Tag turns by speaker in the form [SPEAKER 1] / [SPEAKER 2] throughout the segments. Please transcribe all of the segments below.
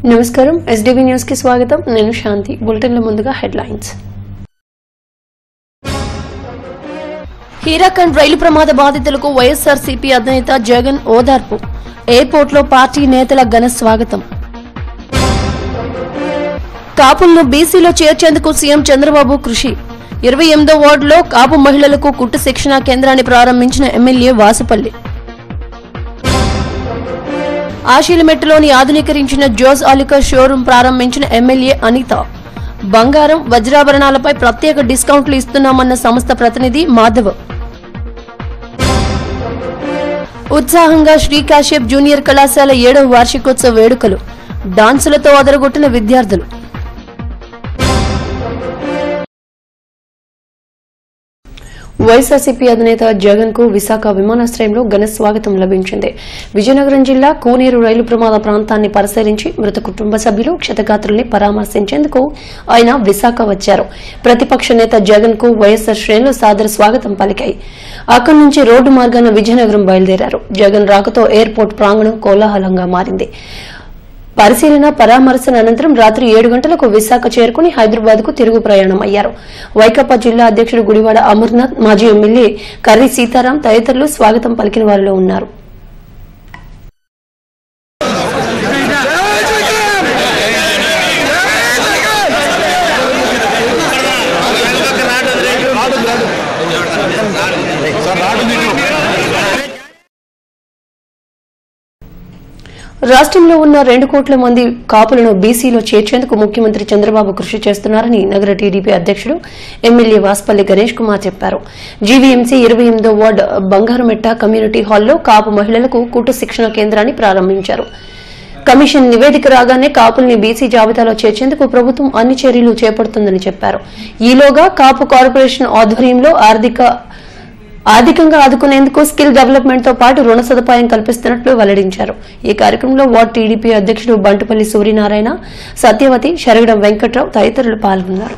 [SPEAKER 1] నమస్కారం ఎస్డీబీ న్యూస్ కి స్వాగతం నేను శాంతి బులెటిన్ల ముందుగా హెడ్లైన్స్ హీరాఖండ్ రైలు ప్రమాద బాధితులకు వైఎస్ఆర్సీపీ అధినేత జగన్ ఓదార్పు ఎయిర్పోర్ట్లో పార్టీ నేతల ఘన స్వాగతం కాపులను బీసీలో చేర్చేందుకు సీఎం చంద్రబాబు కృషి ఇరవై ఎనిమిదో వార్డులో కాపు మహిళలకు కుట్టు శిక్షణా కేంద్రాన్ని ప్రారంభించిన ఎమ్మెల్యే వాసుపల్లి ఆశీలమెట్టులోని ఆధునీకరించిన జోస్ ఆలికర్ షోరూం ప్రారంభించిన ఎమ్మెల్యే అనిత బంగారం వజ్రాభరణాలపై ప్రత్యేక డిస్కౌంట్లు ఇస్తున్నామన్న సంస్థ ప్రతినిధి మాధవ్ ఉత్సాహంగా శ్రీ కాశ్యప్ జూనియర్ కళాశాల ఏడవ వార్షికోత్సవ వేడుకలు డాన్సులతో అదరగొట్టిన విద్యార్థులు వైఎస్ఆర్సీపీ అధినేత జగన్ కు విశాఖ విమానాశ్రయంలో ఘన స్వాగతం లభించింది విజయనగరం జిల్లా కోనేరు రైలు ప్రమాద ప్రాంతాన్ని పరిశీలించి మృత కుటుంబ సభ్యులు క్షతగాత్రుల్ని పరామర్శించేందుకు ఆయన విశాఖ వచ్చారు ప్రతిపక్ష నేత జగన్ కు వైఎస్ఆర్ శ్రేణులు సాదర స్వాగతం పలికాయి అక్కడి నుంచి రోడ్డు మార్గాన విజయనగరం బయలుదేరారు జగన్ రాకతో ఎయిర్పోర్ట్ ప్రాంగణం కోలాహలంగా మారింది పరిశీలన పరామర్శన అనంతరం రాత్రి ఏడు గంటలకు విశాఖ చేరుకుని హైదరాబాద్ కు తిరుగు ప్రయాణం అయ్యారు వైకాపా జిల్లా అధ్యక్షుడు గుడివాడ అమర్నాథ్ మాజీ ఎమ్మెల్యే కర్రి సీతారాం తదితరులు స్వాగతం పలికిన వారిలో ఉన్నారు రాష్ట్రంలో ఉన్న రెండు కోట్ల మంది కాపులను బీసీలో చేర్చేందుకు ముఖ్యమంత్రి చంద్రబాబు కృషి చేస్తున్నారని నగర టీడీపీ అధ్యక్షుడు ఎమ్మెల్యే వాస్పల్లి గణేష్ కుమార్ చెప్పారు జీవీఎంసీ ఇరవై ఎనిమిదో వార్డు బంగారుమెట్ట కమ్యూనిటీ హాల్లో కాపు మహిళలకు కుట్టు శిక్షణ కేంద్రాన్ని ప్రారంభించారు కమిషన్ నివేదిక రాగానే కాపుల్ని బీసీ జాబితాలో చేర్చేందుకు ప్రభుత్వం అన్ని చర్యలు చేపడుతుందని చెప్పారు ఈలోగా కాపు కార్పొరేషన్ ఆధ్వర్యంలో ఆర్థిక ఆర్థికంగా ఆదుకునేందుకు స్కిల్ డెవలప్మెంట్ తో పాటు రుణ సదుపాయం కల్పిస్తున్నట్లు వెల్లడించారు ఈ కార్యక్రమంలో వార్డు టీడీపీ అధ్యక్షుడు బంటుపల్లి సూర్యనారాయణ సత్యవతి శరగడం వెంకట్రావు తదితరులు పాల్గొన్నారు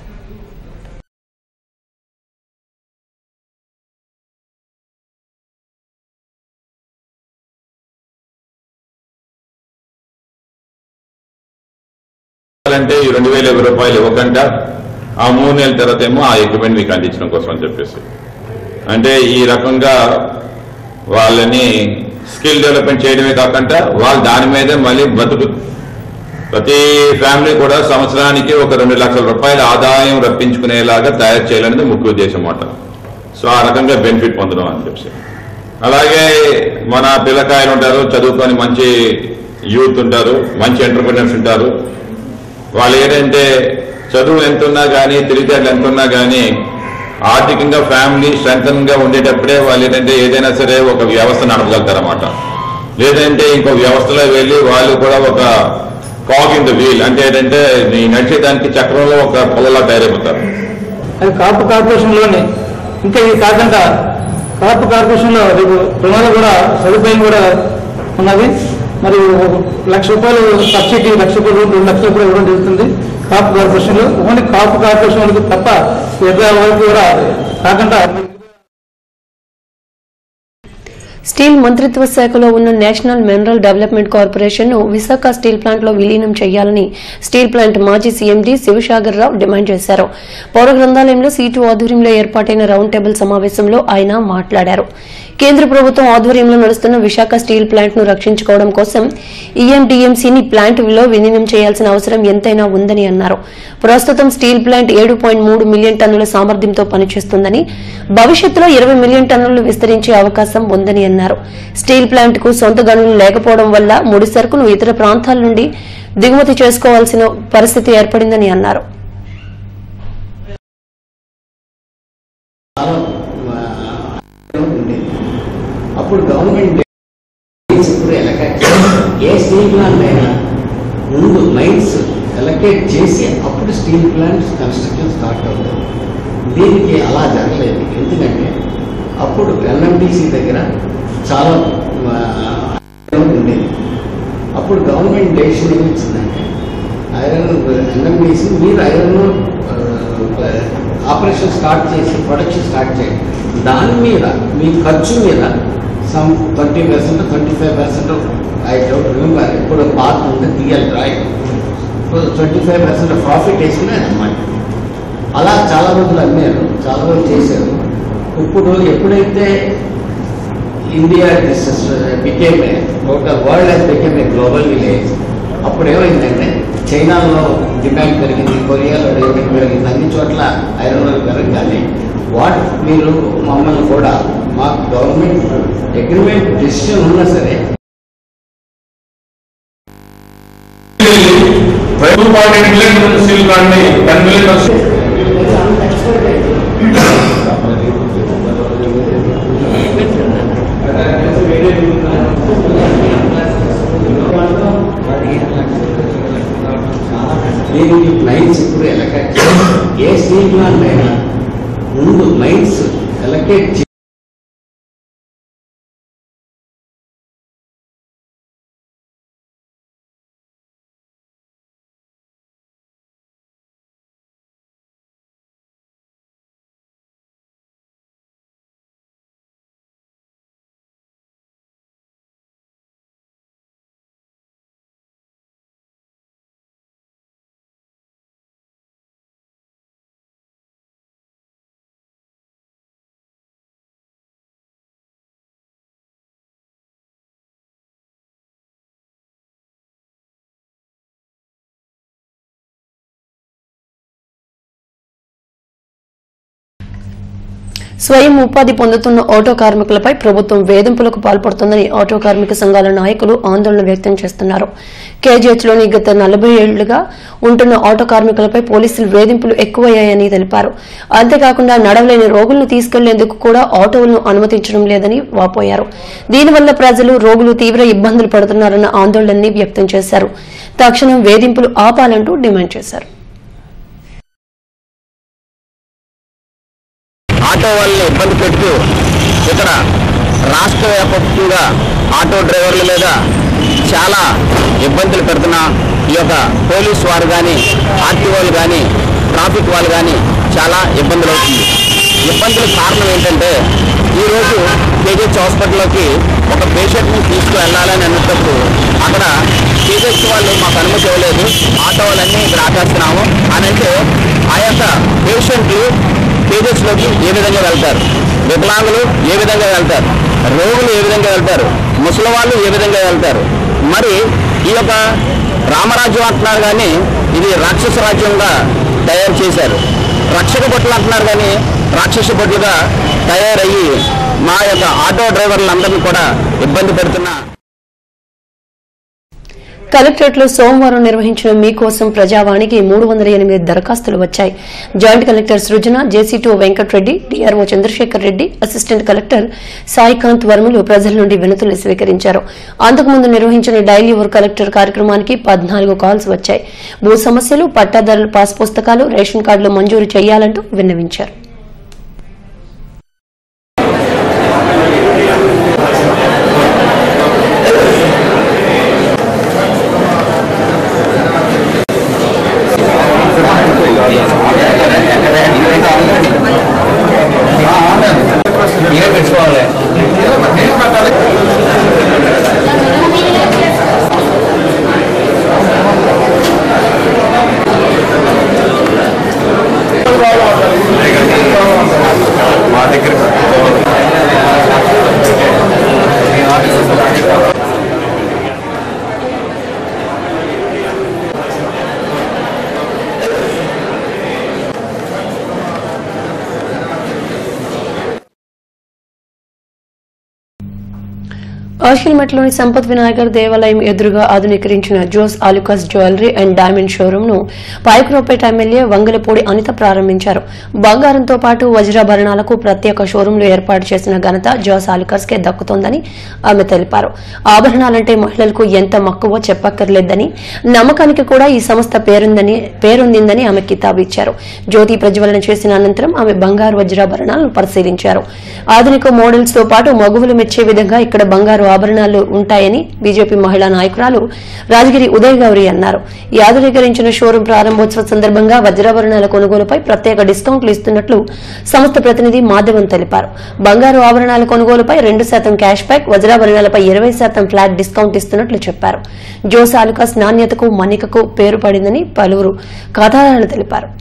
[SPEAKER 2] అంటే ఈ రెండు వేల ఇరవై రూపాయలు ఇవ్వకుండా ఆ మూడు నెలల తర్వాత ఏమో ఆ ఎక్విప్మెంట్ మీకు అందించడం కోసం అని చెప్పేసి అంటే ఈ రకంగా వాళ్ళని స్కిల్ డెవలప్మెంట్ చేయడమే కాకుండా వాళ్ళు దాని మీదే మళ్ళీ బతుకు ప్రతి ఫ్యామిలీ కూడా సంవత్సరానికి ఒక రెండు లక్షల రూపాయల ఆదాయం రప్పించుకునేలాగా తయారు చేయాలనేది ముఖ్య ఉద్దేశం అన్నమాట సో ఆ రకంగా బెనిఫిట్ పొందడం అని చెప్పి అలాగే మన పిల్లకాయలు ఉంటారు చదువుకొని మంచి యూత్ ఉంటారు మంచి ఎంటర్ప్రినర్స్ ఉంటారు వాళ్ళు ఏంటంటే చదువు ఎంత ఉన్నా కానీ తెలివితేటలు ఎంత ఉన్నా కానీ ఆర్థికంగా ఫ్యామిలీ స్ట్రెంగ్ గా ఉండేటప్పుడే వాళ్ళు ఏంటంటే ఏదైనా సరే ఒక వ్యవస్థ నడపగలుగుతారన్నమాట లేదంటే ఇంకో వ్యవస్థలో వెళ్ళి వాళ్ళు కూడా ఒక కాగ్ ఇన్ ద వీల్ అంటే ఏంటంటే నీ నడిచేదానికి చక్రంలో ఒక పొలలా తయారైపోతారు
[SPEAKER 3] అది కాపు కార్పొరేషన్లోనే ఇంకా ఇది కాకుండా కాపు కార్పొరేషన్లో రేపు రుణాలు కూడా సదుపాయం కూడా ఉన్నది మరి ఒక లక్ష రూపాయలు సబ్సిడీ లక్ష రూపాయలు రెండు లక్షల రూపాయలు ఇవ్వడం జరుగుతుంది కాపు కార్పొరేషన్లో ఓన్లీ కాపు కార్పొరేషన్ వాళ్ళకి తప్ప ఇతర వాళ్ళకి కూడా కాకుండా
[SPEAKER 1] స్టీల్ మంత్రిత్వ శాఖలో ఉన్న నేషనల్ మినరల్ డెవలప్మెంట్ కార్పొరేషన్ ను విశాఖ స్టీల్ ప్లాంట్ లో విలీనం చేయాలని స్టీల్ ప్లాంట్ మాజీ సీఎండీ శివసాగర్ రావు డిమాండ్ చేశారు పౌర గ్రంథాలయంలో సీటు ఆధ్వర్యంలో ఏర్పాటైన రౌండ్ టేబుల్ సమావేశంలో ఆయన మాట్లాడారు కేంద్ర ప్రభుత్వం ఆధ్వర్యంలో నడుస్తున్న విశాఖ స్టీల్ ప్లాంట్ ను రక్షించుకోవడం కోసం ఈఎండీఎంసీని ప్లాంట్ లో విలీనం చేయాల్సిన అవసరం ఎంతైనా ఉందని అన్నారు ప్రస్తుతం స్టీల్ ప్లాంట్ ఏడు పాయింట్ మూడు మిలియన్ టన్నుల సామర్థ్యంతో పనిచేస్తుందని భవిష్యత్తులో ఇరవై మిలియన్ టన్నులు విస్తరించే అవకాశం ఉందని అన్నారు స్టీల్ ప్లాంట్ కు సొంత గనులు లేకపోవడం వల్ల ముడి సరుకును ఇతర ప్రాంతాల నుండి దిగుమతి చేసుకోవాల్సిన పరిస్థితి ఏర్పడిందని అన్నారు
[SPEAKER 4] ఉండేది అప్పుడు గవర్నమెంట్ ఇప్పుడు ఎలకేట్ ఏ స్టీల్ ప్లాంట్ అయినా ముందు లైన్స్ ఎలకేట్ చేసి అప్పుడు స్టీల్ ప్లాంట్ కన్స్ట్రక్షన్ స్టార్ట్ అవుతుంది దీనికి అలా జరగలేదు ఎందుకంటే అప్పుడు ఎన్ఎండిసి దగ్గర చాలా ఆ, ఉండేది అప్పుడు గవర్నమెంట్ డెసిషన్ ఏమి ఇచ్చిందంటే ఐరన్ ఎన్ఎండిసి మీరు ఐరన్ ఆపరేషన్ స్టార్ట్ చేసి ప్రొడక్షన్ స్టార్ట్ చేయండి దాని మీద మీ ఖర్చు మీద some thirty percent twenty five percent I don't remember ఇప్పుడు పాత ఉంటే తీయాలి drawing twenty five percent profit వేసుకుని ఆయన అమ్మాయి అలా చాలా రోజులు అమ్మారు చాలా రోజులు చేశారు ఇప్పుడు ఎప్పుడైతే India became total world has became a global village అప్పుడు ఏమైందంటే చైనాలో డిమాండ్ పెరిగింది కొరియాలో డిమాండ్ పెరిగింది అన్ని చోట్ల ఐరన్ ఓర్ పెరగగానే వాట్ మీరు మమ్మల్ని కూడా మాకు గవర్నమెంట్ అగ్రిమెంట్ డెసిషన్ ఉన్నా సరే
[SPEAKER 2] two point eight million steel plant ని టెన్ మిలియన్
[SPEAKER 4] దీనికి మైన్స్ ఇప్పుడు ఎలకేట్ ఏ స్టీల్ ప్లాంట్ అయినా ముందు మైన్స్ ఎలకేట్
[SPEAKER 1] స్వయం ఉపాధి పొందుతున్న ఆటో కార్మికులపై ప్రభుత్వం వేధింపులకు పాల్పడుతోందని ఆటో కార్మిక సంఘాల నాయకులు ఆందోళన వ్యక్తం చేస్తున్నారు కేజీహెచ్లోని గత నలభై ఏళ్లుగా ఉంటున్న ఆటో కార్మికులపై పోలీసులు వేధింపులు ఎక్కువయ్యాయని తెలిపారు అంతేకాకుండా నడవలేని రోగులను తీసుకెళ్లేందుకు కూడా ఆటోలను అనుమతించడం లేదని వాపోయారు దీనివల్ల ప్రజలు రోగులు తీవ్ర ఇబ్బందులు పడుతున్నారన్న ఆందోళనని వ్యక్తం చేశారు తక్షణం వేధింపులు ఆపాలంటూ డిమాండ్ చేశారు
[SPEAKER 5] ఆటో వాళ్ళని ఇబ్బంది పెడుతూ ఇక్కడ రాష్ట్ర వ్యాపకంగా ఆటో డ్రైవర్ల మీద చాలా ఇబ్బందులు పెడుతున్న ఈ యొక్క పోలీస్ వారు కానీ ఆర్టీఓలు కానీ ట్రాఫిక్ వాళ్ళు కానీ చాలా ఇబ్బందులు అవుతుంది ఇబ్బందుల కారణం ఏంటంటే ఈరోజు కేజీహెచ్ హాస్పిటల్లోకి ఒక పేషెంట్ని తీసుకువెళ్ళాలని అన్నప్పుడు అక్కడ కేజీహెచ్ వాళ్ళు మాకు అనుమతి ఇవ్వలేదు ఆటో వాళ్ళన్నీ ఇక్కడ ఆపేస్తున్నాము అని అంటే ఆ యొక్క పేషెంట్లు లోకి ఏ విధంగా వెళ్తారు వికలాంగులు ఏ విధంగా వెళ్తారు రోగులు ఏ విధంగా వెళ్తారు ముసలి వాళ్ళు ఏ విధంగా వెళ్తారు మరి ఈ యొక్క రామరాజ్యం అంటున్నారు కానీ ఇది రాక్షస రాజ్యంగా తయారు చేశారు రక్షక భటులు అంటున్నారు కానీ రాక్షస భటులుగా తయారయ్యి మా యొక్క ఆటో డ్రైవర్లందరినీ కూడా ఇబ్బంది పెడుతున్న
[SPEAKER 1] కలెక్టరేట్ లో సోమవారం నిర్వహించిన మీకోసం ప్రజావాణికి మూడు వందల ఎనిమిది దరఖాస్తులు వచ్చాయి జాయింట్ కలెక్టర్ సృజన జేసీ2 Venkatareddy DRO Chandrasekhar Reddy assistant collector Saikanth వర్మలు ప్రజల నుండి వినతులు స్వీకరించారు అంతకుముందు నిర్వహించిన డైలీ వర్క్ కలెక్టర్ కార్యక్రమానికి పద్నాలుగు కాల్స్ వచ్చాయి భూ సమస్యలు పట్టాదారుల పాస్ పుస్తకాలు రేషన్ కార్డులు మంజూరు చేయాలంటూ విన్నవించారు ఆషిల్మెట్లోని సంపత్ వినాయకర్ దేవాలయం ఎదురుగా ఆధునీకరించిన Jos Alukkas jewellery and diamond showroom ను పాయకురోపేట ఎమ్మెల్యే వంగలపూడి అనిత ప్రారంభించారు బంగారంతో పాటు వజ్రాభరణాలకు ప్రత్యేక షోరూంలు ఏర్పాటు చేసిన ఘనత జోస్ ఆలుకాస్ కే దక్కుతోందని ఆమె తెలిపారు ఆభరణాలంటే మహిళలకు ఎంత మక్కువో చెప్పక్కర్లేదని నమ్మకానికి కూడా ఈ సంస్థ పేరుందని పేరొందిందని ఆమె కితాబు ఇచ్చారు జ్యోతి ప్రజ్వలన చేసిన అనంతరం ఆమె బంగారు వజ్రాభరణాలను పరిశీలించారు ఆధునిక మోడల్స్ తో పాటు మగువులు మెచ్చే విధంగా ఇక్కడ బంగారు ఆభరణాలు ఉంటాయని బీజేపీ మహిళా నాయకురాలు రాజగిరి ఉదయ్ గౌరి అన్నారు ఈ ఆధునీకరించిన షోరూం ప్రారంభోత్సవ సందర్భంగా వజ్రాభరణాల కొనుగోలుపై ప్రత్యేక డిస్కౌంట్లు ఇస్తున్నట్లు సంస్థ ప్రతినిధి మాధవన్ తెలిపారు బంగారు ఆభరణాల కొనుగోలుపై రెండు శాతం క్యాష్ బ్యాక్ వజ్రాభరణాలపై ఇరవై శాతం ఫ్లాట్ డిస్కౌంట్ ఇస్తున్నట్లు చెప్పారు జోస్ ఆలుకాస్ నాణ్యతకు మన్నికకు పేరు పడిందని పలువురు ఖాతాదారులు తెలిపారు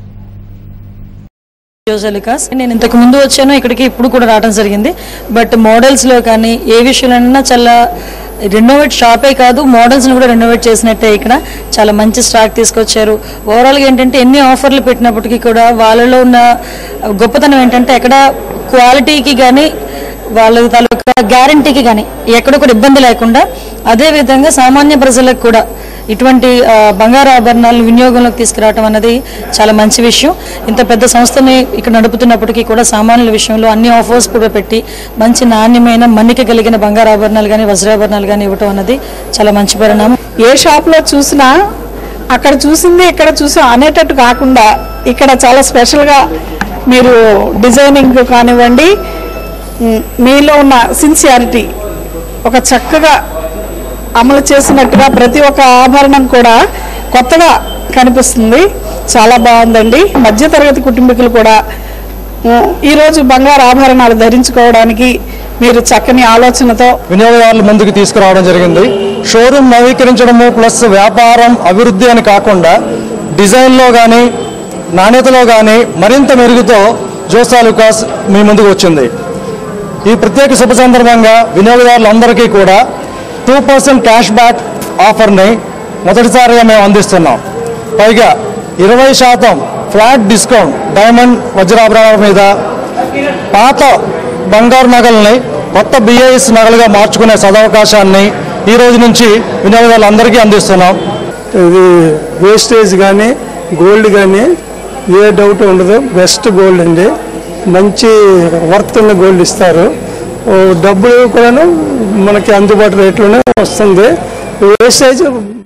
[SPEAKER 6] జోజలికాస్ నేను ఇంతకు ముందు వచ్చాను ఇక్కడికి ఇప్పుడు కూడా రావడం జరిగింది బట్ మోడల్స్లో కానీ ఏ విషయంలో చాలా రెనోవేట్ షాపే కాదు మోడల్స్ని కూడా రెనోవేట్ చేసినట్టే ఇక్కడ చాలా మంచి స్టాక్ తీసుకొచ్చారు ఓవరాల్గా ఏంటంటే ఎన్ని ఆఫర్లు పెట్టినప్పటికీ కూడా వాళ్ళలో ఉన్న గొప్పతనం ఏంటంటే ఎక్కడ క్వాలిటీకి కానీ వాళ్ళ తాలూకా గ్యారంటీకి కానీ ఎక్కడ కూడా ఇబ్బంది లేకుండా అదే విధంగా సామాన్య ప్రజలకు కూడా ఇటువంటి ఆ, బంగారు ఆభరణాలను వినియోగంలోకి తీసుకురావడం అన్నది చాలా మంచి విషయం ఇంత పెద్ద సంస్థని ఇక్కడ నడుపుతున్నప్పటికీ కూడా సామాన్యుల విషయంలో అన్ని ఆఫర్స్ కూడా పెట్టి మంచి నాణ్యమైన మన్నిక కలిగిన బంగారు ఆభరణాలు కానీ వజ్రాభరణాలు కానీ ఇవ్వటం అన్నది చాలా మంచి పరిణామం
[SPEAKER 7] ఏ షాప్లో చూసినా అక్కడ చూసింది ఇక్కడ చూసి అనేటట్టు కాకుండా ఇక్కడ చాలా స్పెషల్గా మీరు డిజైనింగ్ కానివ్వండి మ్, మీలో ఉన్న సిన్సియారిటీ ఒక చక్కగా అమలు చేసినట్టుగా ప్రతి ఒక్క ఆభరణం కూడా కొత్తగా కనిపిస్తుంది చాలా బాగుందండి మధ్యతరగతి కుటుంబీకులు కూడా మ్, ఈరోజు బంగారు ఆభరణాలు ధరించుకోవడానికి మీరు చక్కని ఆలోచనతో
[SPEAKER 3] వినియోగదారుల ముందుకు తీసుకురావడం జరిగింది షోరూమ్ నవీకరించడము ప్లస్ వ్యాపారం అభివృద్ధి అని కాకుండా డిజైన్లో కానీ నాణ్యతలో కానీ మరింత మెరుగుతో జోసా లుకాస్ మీ ముందుకు వచ్చింది ఈ ప్రత్యేక శుభ సందర్భంగా వినియోగదారులందరికీ కూడా టూ పర్సెంట్ క్యాష్ బ్యాక్ ఆఫర్ని మొదటిసారిగా మేము అందిస్తున్నాం పైగా ఇరవై శాతం ఫ్లాట్ డిస్కౌంట్ డైమండ్ వజ్రాభరణాల మీద పాత బంగారు నగల్ని కొత్త బిఐఎస్ నగలుగా మార్చుకునే సదవకాశాన్ని ఈ రోజు నుంచి వినియోగదారులందరికీ అందిస్తున్నాం
[SPEAKER 8] ఇది వేస్టేజ్ కానీ గోల్డ్ కానీ ఏ డౌట్ ఉండదు బెస్ట్ గోల్డ్ అండి మంచి వర్త్ ఉన్న గోల్డ్ ఇస్తారు ఓ డబ్బులు కూడాను మనకి అందుబాటు రేట్లోనే వస్తుంది వేస్టేజ్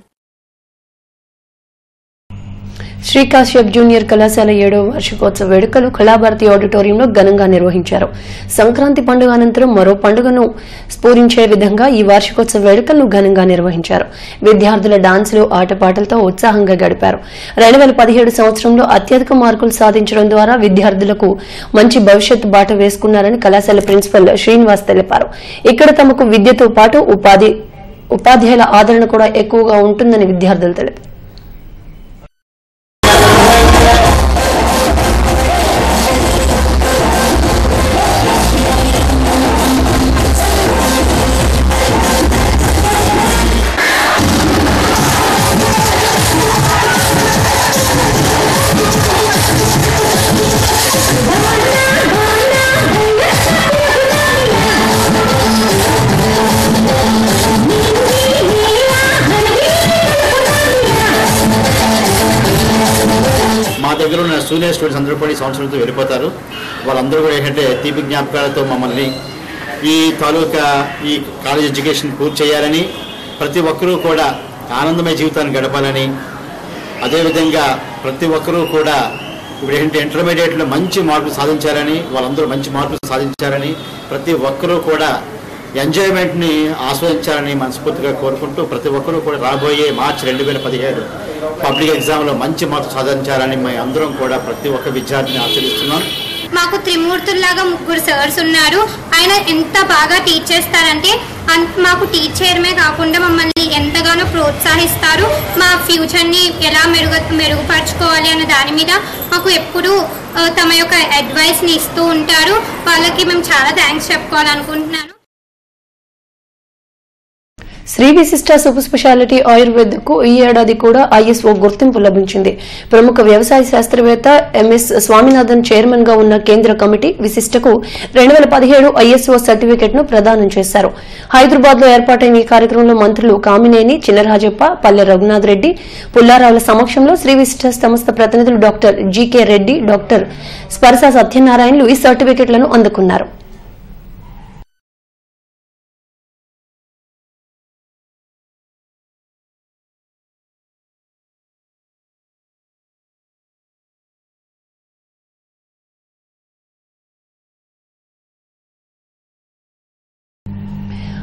[SPEAKER 1] శ్రీ కాశ్యప్ జూనియర్ కళాశాల ఏడవ వార్షికోత్సవ వేడుకలు కళాభారతి ఆడిటోరియంలో ఘనంగా నిర్వహించారు సంక్రాంతి పండుగ అనంతరం మరో పండుగను స్ఫూరించే విధంగా ఈ వార్షికోత్సవ వేడుకలను ఘనంగా నిర్వహించారు విద్యార్థుల డాన్సులు ఆటపాటలతో ఉత్సాహంగా గడిపారు రెండు వేల పదిహేడు సంవత్సరంలో అత్యధిక మార్కులు సాధించడం ద్వారా విద్యార్థులకు మంచి భవిష్యత్తు బాట వేసుకున్నారని కళాశాల ప్రిన్సిపల్ శ్రీనివాస్ తెలిపారు ఇక్కడ తమకు విద్యతో పాటు ఉపాధి ఉపాధ్యాయుల ఆదరణ కూడా ఎక్కువగా ఉంటుందని విద్యార్థులు తెలిపారు
[SPEAKER 9] మా దగ్గర ఉన్న సీనియర్ స్టూడెంట్స్ అందరూ కూడా ఈ సంవత్సరంతో వెళ్ళిపోతారు వాళ్ళందరూ కూడా ఏంటంటే తీపి జ్ఞాపకాలతో మమ్మల్ని ఈ తాలూకా ఈ కాలేజ్ ఎడ్యుకేషన్ పూర్తి చేయాలని ప్రతి ఒక్కరూ కూడా ఆనందమయ జీవితాన్ని గడపాలని అదేవిధంగా ప్రతి ఒక్కరూ కూడా ఇప్పుడు ఏంటంటే ఇంటర్మీడియట్లో మంచి మార్కులు సాధించాలని వాళ్ళందరూ మంచి మార్కులు సాధించాలని ప్రతి ఒక్కరూ కూడా ఎంజాయ్మెంట్ని ఆస్వాదించాలని మనస్ఫూర్తిగా కోరుకుంటూ ప్రతి ఒక్కరూ కూడా రాబోయే మార్చి రెండు వేల పదిహేడు పబ్లిక్ ఎగ్జామ్లో మంచి మార్కులు సాధించాలని మేము అందరం కూడా ప్రతి ఒక్క విద్యార్థిని ఆచరిస్తున్నాం
[SPEAKER 10] మాకు త్రిమూర్తుల్లాగా ముగ్గురు సార్స్ ఉన్నారు ఆయన ఎంత బాగా టీచ్ చేస్తారంటే అన్- మాకు టీచ్ చేయడమే కాకుండా మమ్మల్ని ఎంతగానో ప్రోత్సహిస్తారు మా ఫ్యూచర్ని ఎలా మెరుగు మెరుగుపరచుకోవాలి అనే దాని మీద మాకు ఎప్పుడూ ఆ, తమ యొక్క అడ్వైస్ని ఇస్తూ ఉంటారు వాళ్ళకి మేము చాలా థ్యాంక్స్ చెప్పుకోవాలనుకుంటున్నాను
[SPEAKER 1] శ్రీ విశిష్ట సూపర్ స్పెషాలిటీ ఆయుర్వేదకు ఈ ఏడాది కూడా ఐఎస్ఓ గుర్తింపు లభించింది ప్రముఖ వ్యవసాయ శాస్త్రవేత్త ఎంఎస్ స్వామినాథన్ చైర్మన్ గా ఉన్న కేంద్ర కమిటీ విశిష్టకు రెండు వేల పదిహేడు ఐఎస్ఓ సర్టిఫికెట్ ను ప్రదానం చేశారు హైదరాబాద్ లో ఏర్పాటైన ఈ కార్యక్రమంలో మంత్రులు కామినేని చిన్నరాజప్ప పల్లె రఘునాథ్ రెడ్డి పుల్లారావుల సమక్షంలో శ్రీ విశిష్ట సంస్థ ప్రతినిధులు డాక్టర్ జీకే రెడ్డి డాక్టర్ స్పర్శ సత్యనారాయణలు ఈ సర్టిఫికెట్లను అందుకున్నారు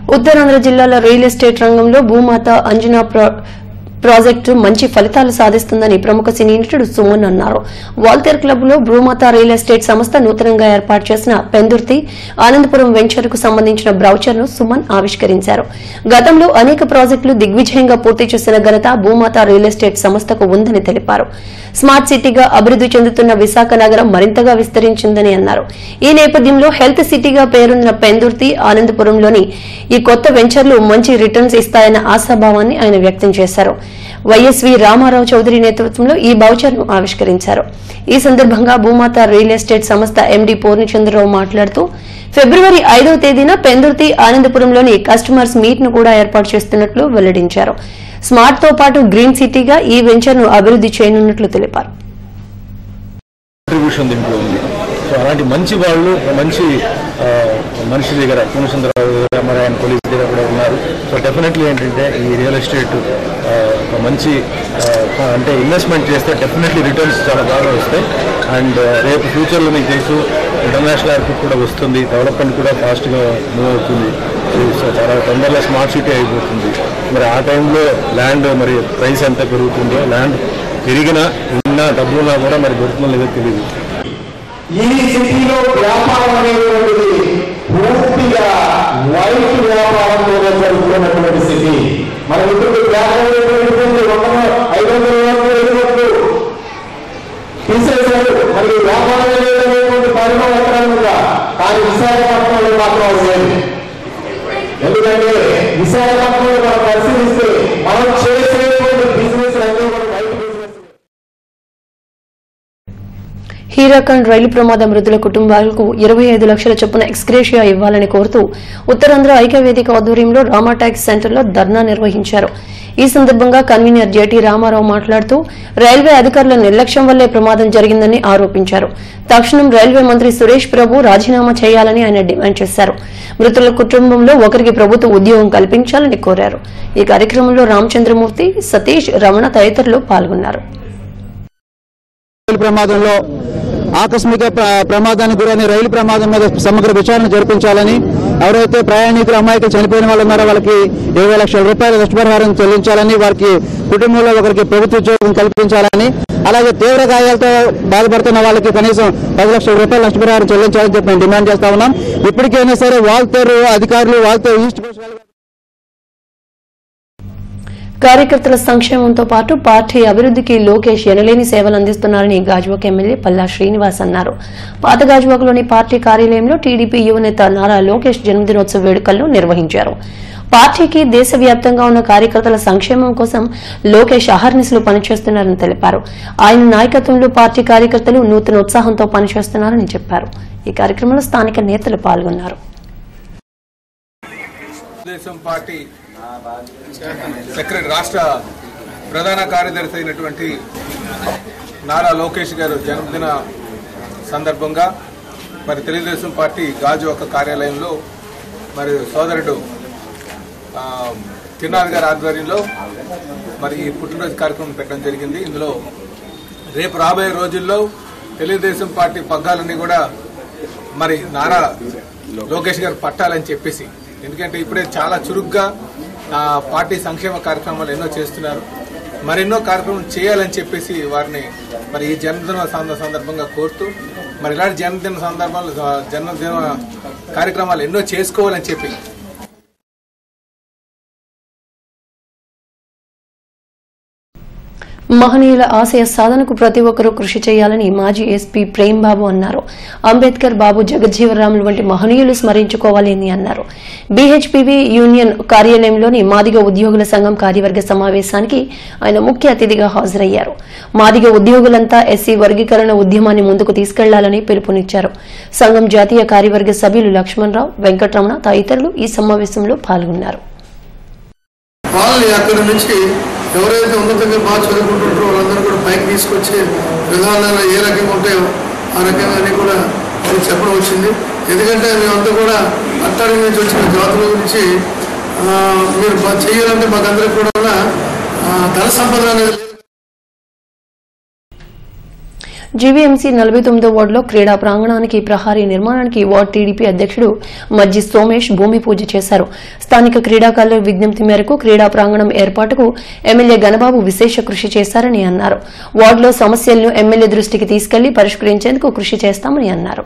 [SPEAKER 1] ఉత్తరాంధ్ర జిల్లాల రియల్ ఎస్టేట్ రంగంలో భూమాత అంజనా ప్రా- ప్రాజెక్టు మంచి ఫలితాలు సాధిస్తుందని ప్రముఖ సినీ నటుడు సుమన్ అన్నారు వాల్తేర్ క్లబ్ లో భూమాత రియల్ ఎస్టేట్ సంస్థ నూతనంగా ఏర్పాటు చేసిన పెందుర్తి ఆనందపురం వెంచర్ కు సంబంధించిన బ్రౌచర్ ను సుమన్ ఆవిష్కరించారు గతంలో అనేక ప్రాజెక్టులు దిగ్విజయంగా పూర్తి చేసిన ఘనత భూమాత రియల్ ఎస్టేట్ సంస్థకు ఉందని తెలిపారు స్మార్ట్ సిటీగా అభివృద్ది చెందుతున్న విశాఖ నగరం మరింతగా విస్తరించిందని అన్నారు ఈ నేపథ్యంలో హెల్త్ సిటీగా పేరున్న పెందుర్తి ఆనందపురంలోని ఈ కొత్త వెంచర్లు మంచి రిటర్న్స్ ఇస్తాయన్న ఆశాభావాన్ని ఆయన వ్యక్తం చేశారు వైఎస్వి రామారావు చౌదరి నేతృత్వంలో ఈ బౌచర్ ను ఆవిష్కరించారు ఈ సందర్భంగా భూమాత రియల్ ఎస్టేట్ సంస్థ ఎండీ పూర్ణచంద్రరావు మాట్లాడుతూ ఫిబ్రవరి ఐదవ తేదీన పెందుర్తి ఆనందపురంలోని కస్టమర్స్ మీట్ ను కూడా ఏర్పాటు చేస్తున్నట్లు వెల్లడించారు స్మార్ట్ తో పాటు గ్రీన్ సిటీగా ఈ వెంచర్ ను అభివృద్ది చేయనున్నట్లు తెలిపారు
[SPEAKER 11] కాంట్రిబ్యూషన్ దీంట్లో ఉంది సో అలాంటి మంచి వాళ్ళు మంచి ఆ, మనిషి దగ్గర పూర్ణచంద్రరావు దగ్గర మరి ఆయన పోలీస్ దగ్గర కూడా ఉన్నారు సో డెఫినెట్లీ ఏంటంటే ఈ రియల్ ఎస్టేట్ ఆ, ఒక మంచి ఆ, అంటే ఇన్వెస్ట్మెంట్ చేస్తే డెఫినెట్లీ రిటర్న్స్ చాలా బాగా వస్తాయి అండ్ రేపు ఫ్యూచర్లో మీకు తెలుసు ఇంటర్నేషనల్ ఎయిర్పోర్ట్ కూడా వస్తుంది డెవలప్మెంట్ కూడా ఫాస్ట్గా మూవ్ అవుతుంది సో చాలా తొందరగా స్మార్ట్ సిటీ అయిపోతుంది మరి ఆ టైంలో ల్యాండ్ మరి ప్రైస్ ఎంత పెరుగుతుందో ల్యాండ్ పెరిగినా ఉన్నా డబ్బున్నా కూడా మరి దొరుకుతుందో లేదో తెలియదు
[SPEAKER 12] ఈ సిటీలో వ్యాపారం అనేటువంటిది పూర్తిగా వైట్ వ్యాపారంతోనే జరుగుతున్నటువంటి సిటీ మన ఇప్పుడు వ్యాపారం ఐదు వందల వరకు ఎదురొచ్చు తీసేశారు మరి వ్యాపారం అనేటువంటి పరిమాణం ఎక్కడ ఉందా కానీ విశాఖపట్నంలో మాత్రం అది లేదు ఎందుకంటే విశాఖపట్నంలో మనం పరిశీలిస్తే మనం చేసేటువంటి బిజినెస్ అన్నీ కూడా వైట్ బిజినెస్
[SPEAKER 1] హీరాఖండ్ రైలు ప్రమాద మృతుల కుటుంబాలకు ఇరవై ఐదు లక్షల చొప్పున ఎక్స్గ్రేషియా ఇవ్వాలని కోరుతూ ఉత్తరాంధ్ర ఐక్యవేదిక ఆధ్వర్యంలో రామా ట్యాక్స్ సెంటర్లో ధర్నా నిర్వహించారు ఈ సందర్భంగా కన్వీనర్ జేటీ రామారావు మాట్లాడుతూ రైల్వే అధికారుల నిర్లక్ష్యం వల్లే ప్రమాదం జరిగిందని ఆరోపించారు తక్షణం రైల్వే మంత్రి సురేష్ ప్రభు రాజీనామా చేయాలని ఆయన డిమాండ్ చేశారు మృతుల కుటుంబంలో ఒకరికి ప్రభుత్వ ఉద్యోగం కల్పించాలని కోరారు ఈ కార్యక్రమంలో రామచంద్రమూర్తి సతీష్ రమణ తదితరులు పాల్గొన్నారు
[SPEAKER 13] రైలు ప్రమాదంలో ఆకస్మిక ప్ర- ప్రమాదానికి గురైన రైలు ప్రమాదం మీద సమగ్ర విచారణ జరిపించాలని ఎవరైతే ప్రయాణికులు అమ్మాయికి చనిపోయిన వాళ్ళు ఉన్నారో వాళ్ళకి ఇరవై లక్షల రూపాయల నష్టపరిహారం చెల్లించాలని వారికి కుటుంబంలో ఒకరికి ప్రభుత్వ ఉద్యోగం కల్పించాలని అలాగే తీవ్ర గాయాలతో బాధపడుతున్న వాళ్ళకి కనీసం పది లక్షల రూపాయల నష్టపరిహారం చెల్లించాలని చెప్పి మేము డిమాండ్ చేస్తా ఉన్నాం ఇప్పటికైనా సరే వాల్తేరు అధికారులు వాల్తేరు ఈస్ట్ కోస్ట్ వాళ్ళు
[SPEAKER 1] కార్యకర్తల సంక్షేమంతో పాటు పార్టీ అభివృద్ధికి లోకేష్ ఎనలేని సేవలు అందిస్తున్నారని గాజువాక ఎమ్మెల్యే పల్లా శ్రీనివాస్ అన్నారు పాత గాజువాకలోని పార్టీ కార్యాలయంలో టీడీపీ యువనేత నారా లోకేష్ జన్మదినోత్సవ వేడుకలను నిర్వహించారు పార్టీకి దేశవ్యాప్తంగా ఉన్న కార్యకర్తల సంక్షేమం కోసం లోకేష్ అహర్నిశలు పనిచేస్తున్నారని తెలిపారు ఆయన నాయకత్వంలో పార్టీ కార్యకర్తలు నూతన ఉత్సాహంతో పనిచేస్తున్నారని చెప్పారు ఈ కార్యక్రమంలో స్థానిక నేతలు పాల్గొన్నారు
[SPEAKER 14] తెలుగుదేశం పార్టీ సెక్రటరీ రాష్ట్ర ప్రధాన కార్యదర్శి అయినటువంటి నారా లోకేష్ గారు జన్మదిన సందర్భంగా మరి తెలుగుదేశం పార్టీ గాజు ఒక కార్యాలయంలో మరి సోదరుడు ఆ, తిరునాథ్ గారి ఆధ్వర్యంలో మరి ఈ పుట్టినరోజు కార్యక్రమం పెట్టడం జరిగింది ఇందులో రేపు రాబోయే రోజుల్లో తెలుగుదేశం పార్టీ పగ్గాలన్నీ కూడా మరి నారా లోకేష్ గారు పట్టాలని చెప్పేసి ఎందుకంటే ఇప్పుడే చాలా చురుగ్గా ఆ, పార్టీ సంక్షేమ కార్యక్రమాలు ఎన్నో చేస్తున్నారు మరెన్నో కార్యక్రమం చేయాలని చెప్పేసి వారిని మరి ఈ జన్మదిన సంద- సందర్భంగా కోరుతూ మరి ఇలాంటి జన్మదిన సందర్భాలు జన్మదిన కార్యక్రమాలు ఎన్నో చేసుకోవాలని చెప్పి
[SPEAKER 1] మహనీయుల ఆశయ సాధనకు ప్రతి ఒక్కరూ కృషి చేయాలని మాజీ ఎస్పీ ప్రేమ్ బాబు అన్నారు అంబేద్కర్ బాబు జగజ్జీవరాములు వంటి మహనీయులు స్మరించుకోవాలి అని అన్నారు బీహెచ్పీవీ యూనియన్ కార్యాలయంలోని మాదిగ ఉద్యోగుల సంఘం కార్యవర్గ సమావేశానికి ఆయన ముఖ్య అతిథిగా హాజరయ్యారు మాదిగ ఉద్యోగులంతా ఎస్సీ వర్గీకరణ ఉద్యమాన్ని ముందుకు తీసుకెళ్లాలని పిలుపునిచ్చారు సంఘం జాతీయ కార్యవర్గ సభ్యులు లక్ష్మణరావు వెంకటరమణ తదితరులు ఈ సమావేశంలో పాల్గొన్నారు
[SPEAKER 15] వాళ్ళని అక్కడి నుంచి ఎవరైతే ఉన్నతంగా బాగా చదువుకుంటుంటారో వాళ్ళందరూ కూడా పైకి తీసుకొచ్చే విధానాలు ఏ రకంగా ఉంటాయో ఆ రకంగా అన్ని కూడా వాళ్ళకి చెప్పడం వచ్చింది ఎందుకంటే మేమంతా కూడా అట్టాడి నుంచి వచ్చిన జాతుల గురించి ఆ, మీరు బా- చేయాలంటే మాకందరికి కూడా ఆ, ధన సంపద అనేది
[SPEAKER 1] జీవీఎంసీ నలభై తొమ్మిదో వార్డులో క్రీడా ప్రాంగణానికి ప్రహారీ నిర్మాణానికి వార్డు టీడీపీ అధ్యక్షుడు మజ్జి సోమేష్ భూమి పూజ చేశారు స్థానిక క్రీడాకారుల విజ్ఞప్తి మేరకు క్రీడా ప్రాంగణం ఏర్పాటుకు ఎమ్మెల్యే గణబాబు విశేష కృషి చేశారని అన్నారు వార్డులో సమస్యలను ఎమ్మెల్యే దృష్టికి తీసుకెళ్లి పరిష్కరించేందుకు కృషి చేస్తామని అన్నారు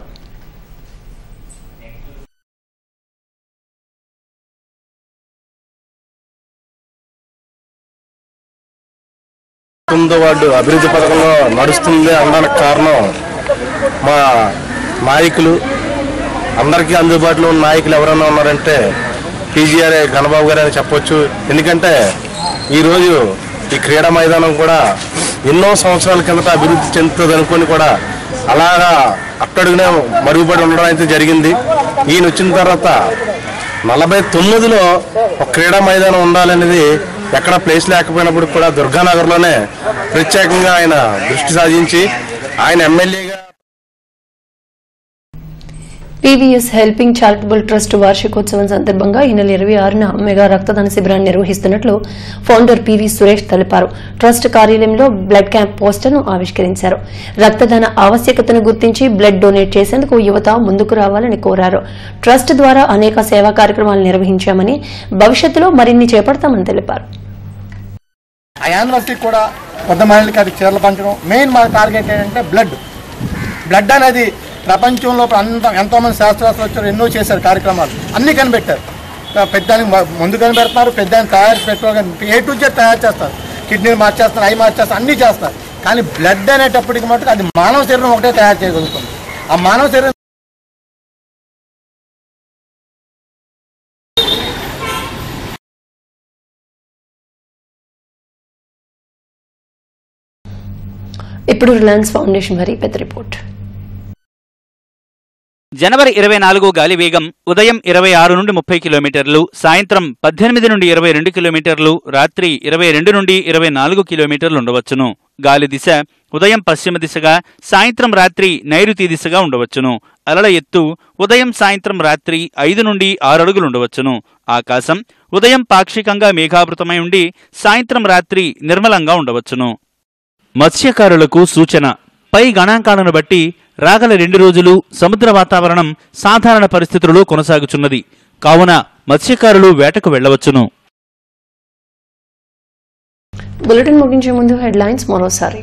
[SPEAKER 11] తొమ్మిదో వార్డు అభివృద్ధి పథకంలో నడుస్తుంది అనడానికి కారణం మా నాయకులు అందరికీ అందుబాటులో ఉన్న నాయకులు ఎవరైనా ఉన్నారంటే పీజీఆర్ గణబాబు గారు అని చెప్పొచ్చు ఎందుకంటే ఈరోజు ఈ క్రీడా మైదానం కూడా ఎన్నో సంవత్సరాల కిందట అభివృద్ధి చెందుతుంది అనుకొని కూడా అలాగా అట్టడుగునే మరుగుపడి ఉండడం అయితే జరిగింది ఈయన వచ్చిన తర్వాత నలభై తొమ్మిదిలో ఒక క్రీడా మైదానం ఉండాలనేది ఎక్కడ ప్లేస్ లేకపోయినప్పుడు కూడా దుర్గానగర్లోనే ప్రత్యేకంగా ఆయన దృష్టి సాధించి ఆయన ఎమ్మెల్యేగా
[SPEAKER 1] పీవీఎస్ హెల్పింగ్ చారిటబుల్ ట్రస్ట్ వార్షికోత్సవం సందర్భంగా ఈ నెల ఇరవై ఆరున మెగా రక్తదాన శిబిరాన్ని నిర్వహిస్తున్నట్లు ఫౌండర్ పివి సురేష్ తెలిపారు ట్రస్ట్ కార్యాలయంలో బ్లడ్ క్యాంప్ పోస్టర్ను ఆవిష్కరించారు రక్తదాన ఆవశ్యకతను గుర్తించి బ్లడ్ డొనేట్ చేసేందుకు యువత ముందుకు రావాలని కోరారు ట్రస్ట్ ద్వారా అనేక సేవా కార్యక్రమాలు నిర్వహించామని భవిష్యత్తులో మరిన్ని చేపడతామని తెలిపారు
[SPEAKER 16] ఆ యానివర్సిటీ కూడా కొత్త మహిళలకి అది చీరలు పంచడం మెయిన్ మా టార్గెట్ ఏంటంటే బ్లడ్ బ్లడ్ అనేది ప్రపంచంలో అంత ఎంతోమంది శాస్త్రవేత్తలు వచ్చారు ఎన్నో చేశారు కార్యక్రమాలు అన్నీ కనిపెట్టారు పెద్దానికి ముందు కనిపెడుతున్నారు పెద్దాన్ని తయారు పెట్టుకోవాలి ఏ టు జెడ్ తయారు చేస్తారు కిడ్నీలు మార్చేస్తారు అవి మార్చేస్తారు అన్నీ చేస్తారు కానీ బ్లడ్ అనేటప్పటికి మటుకు అది మానవ శరీరం ఒకటే తయారు చేయగలుగుతుంది ఆ మానవ శరీరం
[SPEAKER 1] ఇప్పుడు రిలయన్స్ ఫౌండేషన్ వారి పెద్ద రిపోర్ట్
[SPEAKER 17] జనవరి ఇరవై నాలుగు గాలి వేగం ఉదయం ఇరవై ఆరు నుండి ముప్పై కిలోమీటర్లు సాయంత్రం పద్దెనిమిది నుండి ఇరవై రెండు కిలోమీటర్లు రాత్రి ఇరవై రెండు నుండి ఇరవై నాలుగు కిలోమీటర్లు ఉండవచ్చును గాలి దిశ ఉదయం పశ్చిమ దిశగా సాయంత్రం రాత్రి నైరుతి దిశగా ఉండవచ్చును అలల ఎత్తు ఉదయం సాయంత్రం రాత్రి ఐదు నుండి ఆరు అడుగులు ఉండవచ్చును ఆకాశం ఉదయం పాక్షికంగా మేఘావృతమై ఉండి సాయంత్రం రాత్రి నిర్మలంగా ఉండవచ్చును మత్స్యకారులకు సూచన పై గణాంకాలను బట్టి రాగల రెండు రోజులు సముద్ర వాతావరణం సాధారణ పరిస్థితులలో కొనసాగుచున్నది కావున మత్స్యకారులు వేటకు వెళ్లవచ్చును
[SPEAKER 1] బులెటిన్ ముగించే ముందు హెడ్లైన్స్ మరోసారి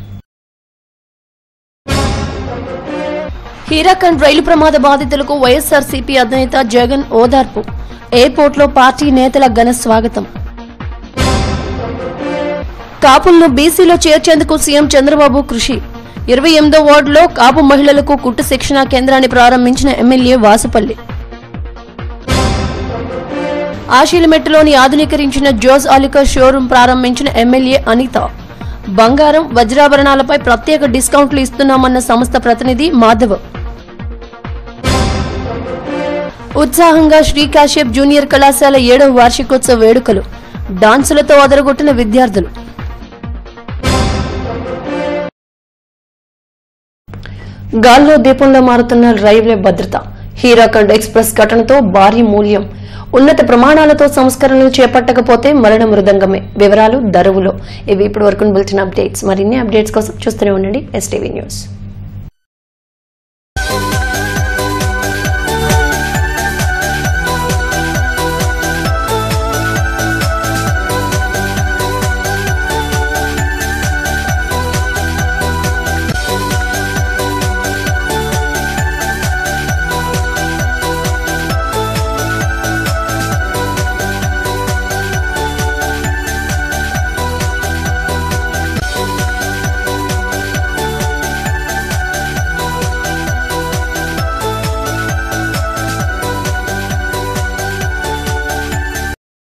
[SPEAKER 1] హీరాఖండ్ రైలు ప్రమాద బాధితులకు వైఎస్ఆర్సీపీ అధినేత జగన్ ఓదార్పు ఎయిర్పోర్ట్లో పార్టీ నేతల ఘన స్వాగతం కాపులను బీసీలో చేర్చేందుకు సీఎం చంద్రబాబు కృషి ఇరవై ఎనిమిదో వార్డులో కాపు మహిళలకు కుట్టు శిక్షణా కేంద్రాన్ని ప్రారంభించిన ఎమ్మెల్యే వాసుపల్లి ఆశీలమెట్టులోని ఆధునీకరించిన జోజ్ అలికర్ షోరూం ప్రారంభించిన ఎమ్మెల్యే అనిత బంగారం వజ్రాభరణాలపై ప్రత్యేక డిస్కౌంట్లు ఇస్తున్నామన్న సంస్థ ప్రతినిధి మాధవ్ ఉత్సాహంగా శ్రీ కాశ్యప్ జూనియర్ కళాశాల ఏడవ వార్షికోత్సవ వేడుకలు డాన్సులతో అదరగొట్టిన విద్యార్థులు గాల్లో దీపంలో మారుతున్న రైల్వే భద్రత హీరాఖండ్ ఎక్స్ప్రెస్ ఘటనతో భారీ మూల్యం ఉన్నత ప్రమాణాలతో సంస్కరణలు చేపట్టకపోతే మరణ మృదంగమే వివరాలు దరువులో ఇవి ఇప్పటి వరకు బులెటిన్ అప్డేట్స్ మరిన్ని అప్డేట్స్ కోసం చూస్తూనే ఉండండి ఎస్టీవీ న్యూస్